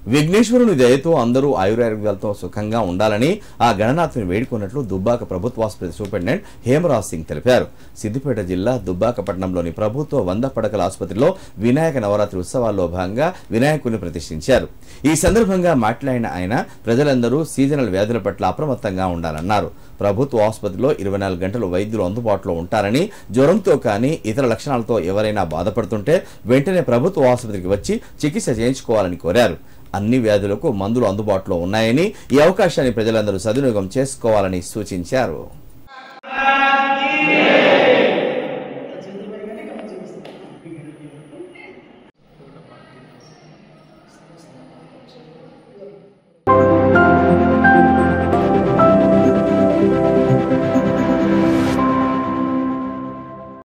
విఘ్నేశ్వరుని దయతో అందరూ ఆయురారోగ్యాలతో సుఖంగా ఉండాలని ఆ గణనాథుని వేడుకున్నట్లు దుబ్బాక ప్రభుత్వ ఆసుపత్రి సూపరింటెండెంట్ హేమరాజ్ సింగ్ తెలిపారు సిద్దిపేట జిల్లా దుబ్బాక పట్టణంలోని ప్రభుత్వ వంద పడకల ఆసుపత్రిలో వినాయక నవరాత్రి ఉత్సవాల్లో భాగంగా వినాయకుడిని ప్రతిష్ఠించారు ఈ సందర్భంగా మాట్లాడిన ఆయన ప్రజలందరూ సీజనల్ వ్యాధుల పట్ల అప్రమత్తంగా ఉండాలన్నారు ప్రభుత్వ ఆసుపత్రిలో ఇరవై నాలుగు గంటలు వైద్యులు అందుబాటులో ఉంటారని జ్వరంతో కానీ ఇతర లక్షణాలతో ఎవరైనా బాధపడుతుంటే వెంటనే ప్రభుత్వ ఆసుపత్రికి వచ్చి చికిత్స చేయించుకోవాలని కోరారు అన్ని వ్యాధులకు మందులు అందుబాటులో ఉన్నాయని ఈ అవకాశాన్ని ప్రజలందరూ సద్వినియోగం చేసుకోవాలని సూచించారు